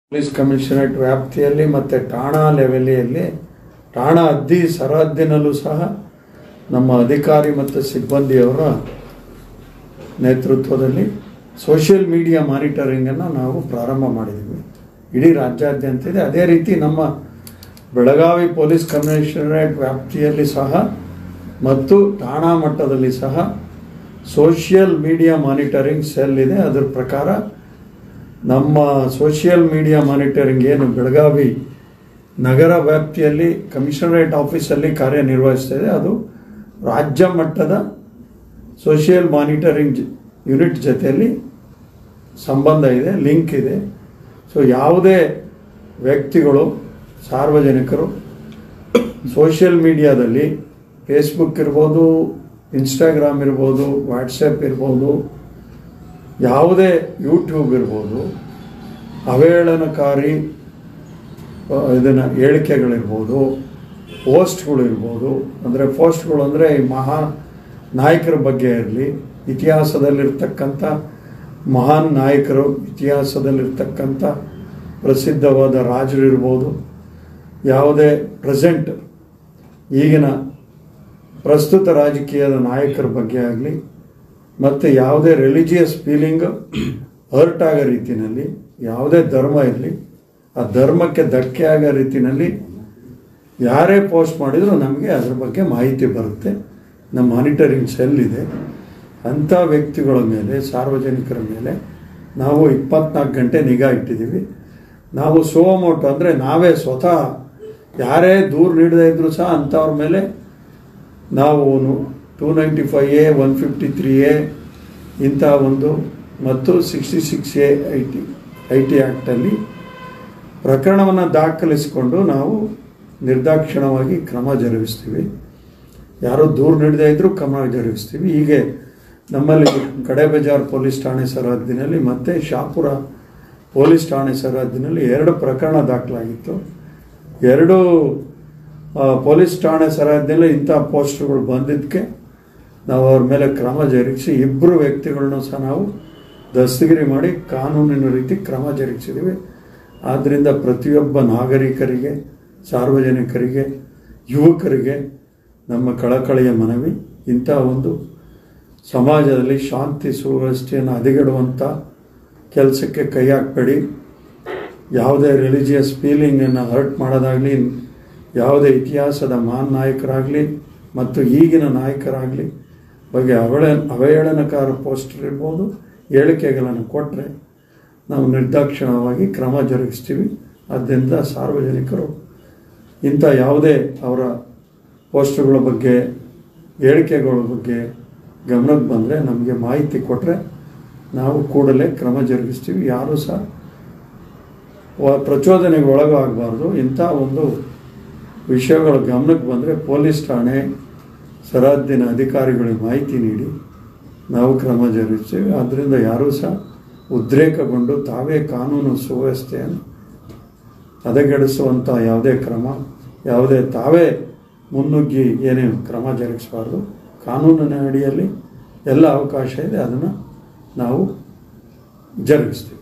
police commissionerate ವ್ಯಾಪ್ತಿಯಲ್ಲಿ ಮತ್ತು ಠಾಣಾ ಲೆವೆಲಿಯಲ್ಲಿ ಠಾಣಾ ಹದ್ದಿ ಸರಹದ್ದಿನಲ್ಲೂ ಸಹ ನಮ್ಮ ಅಧಿಕಾರಿ ಮತ್ತು ಸಿಬ್ಬಂದಿಯವರ ನೇತೃತ್ವದಲ್ಲಿ ಸೋಷಿಯಲ್ ಮೀಡಿಯಾ ಮಾನಿಟರಿಂಗನ್ನು ನಾವು ಪ್ರಾರಂಭ ಮಾಡಿದ್ದೀವಿ ಇಡೀ ರಾಜ್ಯಾದ್ಯಂತ ಇದೆ ಅದೇ ರೀತಿ ನಮ್ಮ ಬೆಳಗಾವಿ ಪೊಲೀಸ್ ಕಮಿಷನರೇಟ್ ವ್ಯಾಪ್ತಿಯಲ್ಲಿ ಸಹ ಮತ್ತು ಠಾಣಾ ಮಟ್ಟದಲ್ಲಿ ಸಹ ಸೋಷಿಯಲ್ ಮೀಡಿಯಾ ಮಾನಿಟರಿಂಗ್ ಸೆಲ್ ಇದೆ ಅದರ ಪ್ರಕಾರ ನಮ್ಮ ಸೋಷಿಯಲ್ ಮೀಡಿಯಾ ಮಾನಿಟರಿಂಗ್ ಏನು ಬೆಳಗಾವಿ ನಗರ ವ್ಯಾಪ್ತಿಯಲ್ಲಿ ಕಮಿಷನರೇಟ್ ಆಫೀಸಲ್ಲಿ ಕಾರ್ಯನಿರ್ವಹಿಸ್ತಾ ಇದೆ ಅದು ರಾಜ್ಯ ಮಟ್ಟದ ಸೋಷಿಯಲ್ ಮಾನಿಟರಿಂಗ್ ಯೂನಿಟ್ ಜೊತೆಯಲ್ಲಿ ಸಂಬಂಧ ಇದೆ ಲಿಂಕ್ ಇದೆ ಸೊ ಯಾವುದೇ ವ್ಯಕ್ತಿಗಳು ಸಾರ್ವಜನಿಕರು ಸೋಷಿಯಲ್ ಮೀಡಿಯಾದಲ್ಲಿ ಫೇಸ್ಬುಕ್ ಇರ್ಬೋದು ಇನ್ಸ್ಟಾಗ್ರಾಮ್ ಇರ್ಬೋದು ವಾಟ್ಸಪ್ ಇರ್ಬೋದು ಯಾವುದೇ ಯೂಟ್ಯೂಬ್ ಇರ್ಬೋದು ಅವೇಳನಕಾರಿ ಇದನ್ನು ಹೇಳಿಕೆಗಳಿರ್ಬೋದು ಪೋಸ್ಟ್ಗಳು ಇರ್ಬೋದು ಅಂದರೆ ಪೋಸ್ಟ್ಗಳು ಅಂದರೆ ಈ ಮಹಾ ನಾಯಕರ ಬಗ್ಗೆ ಇರಲಿ ಇತಿಹಾಸದಲ್ಲಿರ್ತಕ್ಕಂಥ ಮಹಾನ್ ನಾಯಕರು ಇತಿಹಾಸದಲ್ಲಿರ್ತಕ್ಕಂಥ ಪ್ರಸಿದ್ಧವಾದ ರಾಜರು ಇರ್ಬೋದು ಯಾವುದೇ ಪ್ರೆಸೆಂಟ್ ಈಗಿನ ಪ್ರಸ್ತುತ ರಾಜಕೀಯದ ನಾಯಕರ ಬಗ್ಗೆ ಆಗಲಿ ಮತ್ತು ಯಾವುದೇ ರಿಲಿಜಿಯಸ್ ಫೀಲಿಂಗ್ ಹರ್ಟ್ ಆಗೋ ರೀತಿಯಲ್ಲಿ ಯಾವುದೇ ಧರ್ಮ ಇರಲಿ ಆ ಧರ್ಮಕ್ಕೆ ಧಕ್ಕೆ ಆಗೋ ರೀತಿಯಲ್ಲಿ ಯಾರೇ ಪೋಸ್ಟ್ ಮಾಡಿದರೂ ನಮಗೆ ಅದ್ರ ಬಗ್ಗೆ ಮಾಹಿತಿ ಬರುತ್ತೆ ನಮ್ಮ ಮಾನಿಟರಿಂಗ್ ಸೆಲ್ ಇದೆ ಅಂಥ ವ್ಯಕ್ತಿಗಳ ಮೇಲೆ ಸಾರ್ವಜನಿಕರ ಮೇಲೆ ನಾವು ಇಪ್ಪತ್ನಾಲ್ಕು ಗಂಟೆ ನಿಗಾ ಇಟ್ಟಿದ್ದೀವಿ ನಾವು ಸೋಮೋಟು ಅಂದರೆ ನಾವೇ ಸ್ವತಃ ಯಾರೇ ದೂರು ನೀಡದೇ ಇದ್ದರೂ ಸಹ ಅಂಥವ್ರ ಮೇಲೆ ನಾವು two ninety five A one fifty three A ಇಂಥ ಒಂದು ಮತ್ತು sixty six A I T I T ಆ್ಯಕ್ಟಲ್ಲಿ ಪ್ರಕರಣವನ್ನು ದಾಖಲಿಸಿಕೊಂಡು ನಾವು ನಿರ್ದಾಕ್ಷಿಣ್ಯವಾಗಿ ಕ್ರಮ ಜರುಗಿಸ್ತೀವಿ ಯಾರೋ ದೂರು ನೀಡದೇ ಇದ್ದರೂ ಕ್ರಮ ಜರುಗಿಸ್ತೀವಿ ಹೀಗೆ ನಮ್ಮಲ್ಲಿ ಕಡೆ ಬಜಾರ್ ಪೊಲೀಸ್ ಠಾಣೆ ಸರಹದ್ದಿನಲ್ಲಿ ಮತ್ತು ಶಾಪುರ ಪೊಲೀಸ್ ಠಾಣೆ ಸರಹದ್ದಿನಲ್ಲಿ ಎರಡು ಪ್ರಕರಣ ದಾಖಲಾಗಿತ್ತು ಎರಡು ಆ, ಪೊಲೀಸ್ ಠಾಣೆ ಸರಹದ್ದಿನಲ್ಲಿ ಇಂಥ ಪೋಸ್ಟ್ಗಳು ಬಂದಿದ್ದಕ್ಕೆ ನಾವು ಅವ್ರ ಮೇಲೆ ಕ್ರಮ ಜರುಗಿಸಿ ಇಬ್ಬರು ವ್ಯಕ್ತಿಗಳನ್ನೂ ಸಹ ನಾವು ದಸ್ತಗಿರಿ ಮಾಡಿ ಕಾನೂನಿನ ರೀತಿ ಕ್ರಮ ಜರುಗಿಸಿದ್ದೀವಿ ಆದ್ದರಿಂದ ಪ್ರತಿಯೊಬ್ಬ ನಾಗರಿಕರಿಗೆ ಸಾರ್ವಜನಿಕರಿಗೆ ಯುವಕರಿಗೆ ನಮ್ಮ ಕಳಕಳಿಯ ಮನವಿ ಇಂಥ ಒಂದು ಸಮಾಜದಲ್ಲಿ ಶಾಂತಿ ಸುವ್ಯವಸ್ಥೆಯನ್ನು ಹದಗೆಡುವಂಥ ಕೆಲಸಕ್ಕೆ ಕೈ ಹಾಕಬೇಡಿ ಯಾವುದೇ ರಿಲಿಜಿಯಸ್ ಫೀಲಿಂಗನ್ನು ಹರ್ಟ್ ಮಾಡೋದಾಗಲಿ ಯಾವುದೇ ಇತಿಹಾಸದ ಮಹಾನ್ ನಾಯಕರಾಗಲಿ ಮತ್ತು ಈಗಿನ ನಾಯಕರಾಗಲಿ ಬಗ್ಗೆ ಅವಳ ಅವಹೇಳನಕಾರ ಪೋಸ್ಟರ್ ಇರ್ಬೋದು ಹೇಳಿಕೆಗಳನ್ನು ಕೊಟ್ಟರೆ ನಾವು ನಿರ್ದಾಕ್ಷಿಣ್ಯವಾಗಿ ಕ್ರಮ ಜರುಗಿಸ್ತೀವಿ ಆದ್ದರಿಂದ ಸಾರ್ವಜನಿಕರು ಇಂಥ ಯಾವುದೇ ಅವರ ಪೋಸ್ಟರ್ಗಳ ಬಗ್ಗೆ ಹೇಳಿಕೆಗಳ ಬಗ್ಗೆ ಗಮನಕ್ಕೆ ಬಂದರೆ ನಮಗೆ ಮಾಹಿತಿ ಕೊಟ್ಟರೆ ನಾವು ಕೂಡಲೇ ಕ್ರಮ ಜರುಗಿಸ್ತೀವಿ ಯಾರೂ ಸಹ ವ- ಪ್ರಚೋದನೆಗೆ ಒಳಗಾಗಬಾರ್ದು ಇಂಥ ಒಂದು ವಿಷಯಗಳ ಗಮನಕ್ಕೆ ಬಂದರೆ ಪೊಲೀಸ್ ಠಾಣೆ ಸರಹದ್ದಿನ ಅಧಿಕಾರಿಗಳಿಗೆ ಮಾಹಿತಿ ನೀಡಿ ನಾವು ಕ್ರಮ ಜರುಗಿಸ್ತೀವಿ ಆದ್ದರಿಂದ ಯಾರೂ ಸಹ ಉದ್ರೇಕಗೊಂಡು ತಾವೇ ಕಾನೂನು ಸುವ್ಯವಸ್ಥೆಯನ್ನು ಹದಗೆಡಿಸುವಂಥ ಯಾವುದೇ ಕ್ರಮ ಯಾವುದೇ ತಾವೇ ಮುನ್ನುಗ್ಗಿ ಏನೇನು ಕ್ರಮ ಜರುಗಿಸಬಾರ್ದು ಕಾನೂನಿನ ಅಡಿಯಲ್ಲಿ ಎಲ್ಲ ಅವಕಾಶ ಇದೆ ಅದನ್ನು ನಾವು ಜರುಗಿಸ್ತೀವಿ